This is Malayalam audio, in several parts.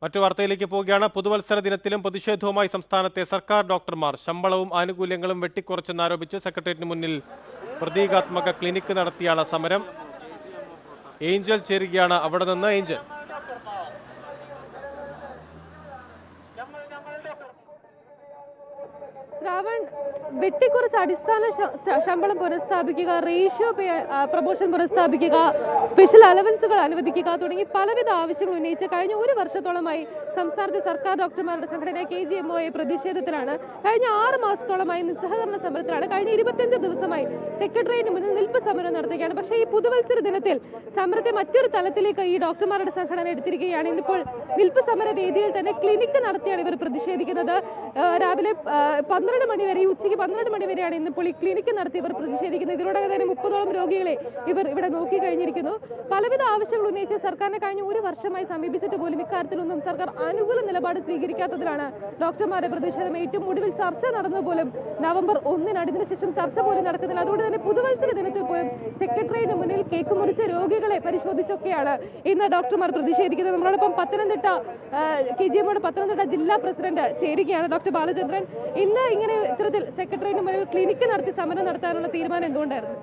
മറ്റു വാർത്തയിലേക്ക് പോവുകയാണ് പുതുവത്സര ദിനത്തിലും പ്രതിഷേധവുമായി സംസ്ഥാനത്തെ സർക്കാർ ഡോക്ടർമാർ ശമ്പളവും ആനുകൂല്യങ്ങളും വെട്ടിക്കുറച്ചെന്നാരോപിച്ച് സെക്രട്ടേറിയറ്റിന് മുന്നിൽ പ്രതീകാത്മക ക്ലിനിക്ക് നടത്തിയാണ് സമരം ഏഞ്ചൽ ചേരുകയാണ് അവിടെ നിന്ന് ഏഞ്ചൽ ശ്രാവൺ വെട്ടിക്കുറച്ച് അടിസ്ഥാന ശ- ശ- ശമ്പളം പുനഃസ്ഥാപിക്കുക റേഷ്യോ പേ ആ, പ്രൊമോഷൻ പുനഃസ്ഥാപിക്കുക സ്പെഷ്യൽ അലവൻസുകൾ അനുവദിക്കുക തുടങ്ങി പലവിധ ആവശ്യങ്ങൾ ഉന്നയിച്ച് കഴിഞ്ഞ ഒരു വർഷത്തോളമായി സംസ്ഥാനത്തെ സർക്കാർ ഡോക്ടർമാരുടെ സംഘടന കെ ജി എം ഒ പ്രതിഷേധത്തിലാണ് കഴിഞ്ഞ ആറ് മാസത്തോളമായി നിസ്സഹകരണ സമരത്തിലാണ് കഴിഞ്ഞ ഇരുപത്തിയഞ്ച് ദിവസമായി സെക്രട്ടേറിയറ്റിന് മുന്നിൽ നിൽപ്പ് സമരം നടത്തുകയാണ് പക്ഷേ ഈ പുതുവത്സര ദിനത്തിൽ സമരത്തെ മറ്റൊരു തലത്തിലേക്ക് ഈ ഡോക്ടർമാരുടെ സംഘടന എടുത്തിരിക്കുകയാണ് ഇന്നിപ്പോൾ നിൽപ്പ് സമര വേദിയിൽ തന്നെ ക്ലിനിക്ക് നടത്തിയാണ് ഇവർ പ്രതിഷേധിക്കുന്നത് ആ, രാവിലെ ആ, പന്ത്രണ്ട് മണി വരെ ഈ ഉച്ചയ്ക്ക് പന്ത്രണ്ട് മണി വരെയാണ് ഇന്നിപ്പോൾ ഈ ക്ലിനിക്ക് നടത്തി ഇവർ പ്രതിഷേധിക്കുന്നത് ഇതിനോടകം തന്നെ മുപ്പതോളം രോഗികളെ ഇവർ ഇവിടെ നോക്കി കഴിഞ്ഞിരിക്കുന്നു പലവിധ ആവശ്യങ്ങൾ ഉന്നയിച്ച് സർക്കാരിനെ കഴിഞ്ഞ ഒരു വർഷമായി സമീപിച്ചിട്ട് പോലും ഇക്കാര്യത്തിലൊന്നും സർക്കാർ അനുകൂല നിലപാട് സ്വീകരിക്കാത്തതിലാണ് ഡോക്ടർമാരുടെ പ്രതിഷേധം ഏറ്റവും ഒടുവിൽ ചർച്ച നടന്നത് പോലും നവംബർ ഒന്നിനാണ് ഇതിനുശേഷം ചർച്ച പോലും നടക്കുന്നില്ല അതുകൊണ്ട് തന്നെ പുതുവത്സര ദിനത്തിൽ പോലും സെക്രട്ടറിയേറ്റിന് മുന്നിൽ കേക്ക് മുറിച്ച രോഗികളെ പരിശോധിച്ചൊക്കെയാണ് ഇന്ന് ഡോക്ടർമാർ പ്രതിഷേധിക്കുന്നത് നമ്മളോടൊപ്പം പത്തനംതിട്ട കെ ജി എമ്മോട് പത്തനംതിട്ട ജില്ലാ പ്രസിഡന്റ് ചേരുകയാണ് ഡോക്ടർ ബാലചന്ദ്രൻ ഇന്ന് ഇങ്ങനെ ഇത്തരത്തിൽ സെക്രട്ടറിയേറ്റിന് മുന്നിൽ ക്ലിനിക്ക് നടത്തി സമരം നടത്താനുള്ള തീരുമാനം എന്തുകൊണ്ടായിരുന്നു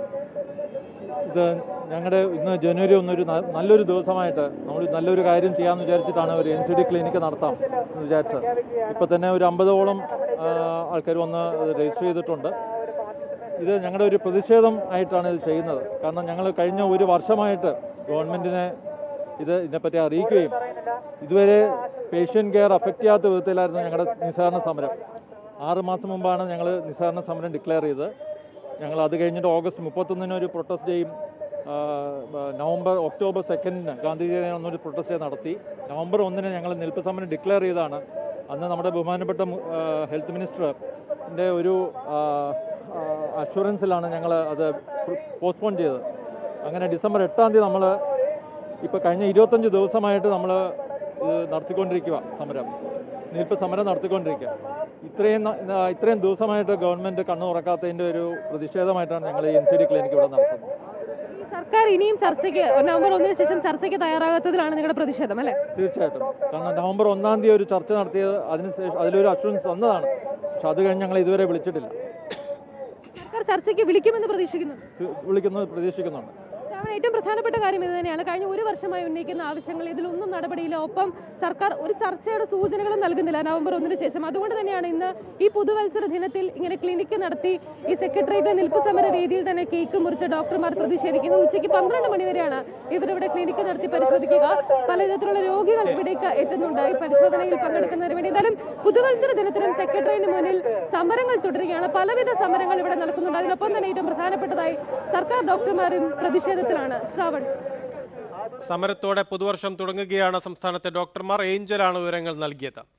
ഇത് ഞങ്ങളുടെ ഇന്ന് ജനുവരി ഒന്നൊരു ന- നല്ലൊരു ദിവസമായിട്ട് നമ്മൾ നല്ലൊരു കാര്യം ചെയ്യാമെന്ന് വിചാരിച്ചിട്ടാണ് ഒരു എൻ സി ഡി ക്ലിനിക്ക് നടത്താം എന്ന് വിചാരിച്ചത് ഇപ്പോൾ തന്നെ ഒരു അമ്പതോളം ആൾക്കാർ വന്ന് രജിസ്റ്റർ ചെയ്തിട്ടുണ്ട് ഇത് ഞങ്ങളുടെ ഒരു പ്രതിഷേധം ആയിട്ടാണ് ഇത് ചെയ്യുന്നത് കാരണം ഞങ്ങൾ കഴിഞ്ഞ ഒരു വർഷമായിട്ട് ഗവൺമെൻറ്റിനെ ഇത് ഇതിനെപ്പറ്റി അറിയിക്കുകയും ഇതുവരെ പേഷ്യൻ്റ് കെയർ അഫക്റ്റ് ചെയ്യാത്ത വിധത്തിലായിരുന്നു ഞങ്ങളുടെ നിസ്സഹകരണ സമരം ആറ് മാസം മുമ്പാണ് ഞങ്ങൾ നിസ്സഹകരണ സമരം ഡിക്ലെയർ ചെയ്തത് ഞങ്ങൾ അത് കഴിഞ്ഞിട്ട് ഓഗസ്റ്റ് മുപ്പത്തൊന്നിന് ഒരു പ്രൊട്ടസ്റ്റ് ഡേയും ആ, ആ, നവംബർ ഒക്ടോബർ സെക്കൻഡിന് ഗാന്ധി ജയന്തി അന്നൊരു പ്രൊട്ടസ്റ്റ് ഡേ നടത്തി നവംബർ ഒന്നിന് ഞങ്ങൾ നിൽപ്പ് സമരം ഡിക്ലെയർ ചെയ്തതാണ് അന്ന് നമ്മുടെ ബഹുമാനപ്പെട്ട മു- ആ, ഹെൽത്ത് മിനിസ്റ്ററിൻ്റെ ഒരു ആ, ആ, അഷുറൻസിലാണ് ഞങ്ങൾ അത് പോസ്റ്റ്പോൺ ചെയ്തത് അങ്ങനെ ഡിസംബർ എട്ടാം തീയതി നമ്മൾ ഇപ്പോൾ കഴിഞ്ഞ ഇരുപത്തഞ്ച് ദിവസമായിട്ട് നമ്മൾ നടത്തിക്കൊണ്ടിരിക്കുക സമരം നിൽപ്പ് സമരം നടത്തിക്കൊണ്ടിരിക്കുക ഇത്രയും ന- ന- ഇത്രയും ദിവസമായിട്ട് ഗവൺമെൻറ് കണ്ണു തുറക്കാത്തതിൻ്റെ ഒരു പ്രതിഷേധമായിട്ടാണ് ഞങ്ങൾ എൻ സി ഡി ക്ലിനിക്ക് ഇവിടെ നടത്തുന്നത് ഈ സർക്കാർ ഇനിയും ചർച്ചയ്ക്ക് നവംബർ ഒന്നിന് ശേഷം ചർച്ചയ്ക്ക് തയ്യാറാകാത്തതിലാണ് നിങ്ങളുടെ പ്രതിഷേധം അല്ലേ തീർച്ചയായിട്ടും കാരണം നവംബർ ഒന്നാം തീയതി ഒരു ചർച്ച നടത്തിയത് അതിനുശേഷം അതിലൊരു അഷുറൻസ് തന്നതാണ് പക്ഷെ അത് കഴിഞ്ഞ് ഞങ്ങൾ ഇതുവരെ വിളിച്ചിട്ടില്ല സർക്കാർ ചർച്ചയ്ക്ക് വിളിക്കുമെന്ന് പ്രതീക്ഷിക്കുന്നുണ്ട് തി- വിളിക്കുന്നത് പ്രതീക്ഷിക്കുന്നുണ്ട് ശ്രാവൺ ഏറ്റവും പ്രധാനപ്പെട്ട കാര്യം ഇത് തന്നെയാണ് കഴിഞ്ഞ ഒരു വർഷമായി ഉന്നയിക്കുന്ന ആവശ്യങ്ങൾ ഇതിലൊന്നും നടപടിയില്ല ഒപ്പം സർക്കാർ ഒരു ചർച്ചയുടെ സൂചനകളും നൽകുന്നില്ല നവംബർ ഒന്നിന് ശേഷം അതുകൊണ്ട് തന്നെയാണ് ഇന്ന് ഈ പുതുവത്സര ദിനത്തിൽ ഇങ്ങനെ ക്ലിനിക്ക് നടത്തി ഈ സെക്രട്ടേറിയറ്റ് നിൽപ്പ് സമര വേദിയിൽ തന്നെ കേക്ക് മുറിച്ച ഡോക്ടർമാർ പ്രതിഷേധിക്കുന്നത് ഉച്ചയ്ക്ക് പന്ത്രണ്ട് മണി വരെയാണ് ഇവരിവിടെ ക്ലിനിക്ക് നടത്തി പരിശോധിക്കുക പലവിധത്തിലുള്ള രോഗികൾ ഇവിടേക്ക് എത്തുന്നുണ്ട് ഈ പരിശോധനയിൽ പങ്കെടുക്കുന്നതിന് വേണ്ടി എന്തായാലും പുതുവത്സര ദിനത്തിലും സെക്രട്ടറിയേറ്റിന് മുന്നിൽ സമരങ്ങൾ തുടരുകയാണ് പലവിധ സമരങ്ങൾ ഇവിടെ നടക്കുന്നുണ്ട് അതിനൊപ്പം തന്നെ ഏറ്റവും പ്രധാനപ്പെട്ടതായി സർക്കാർ ഡോക്ടർമാരും പ്രതിഷേധത്തിലാണ് ശ്രാവൺ സമരത്തോടെ പുതുവർഷം തുടങ്ങുകയാണ് സംസ്ഥാനത്തെ ഡോക്ടർമാർ ഏഞ്ചലാണ് വിവരങ്ങൾ നൽകിയത്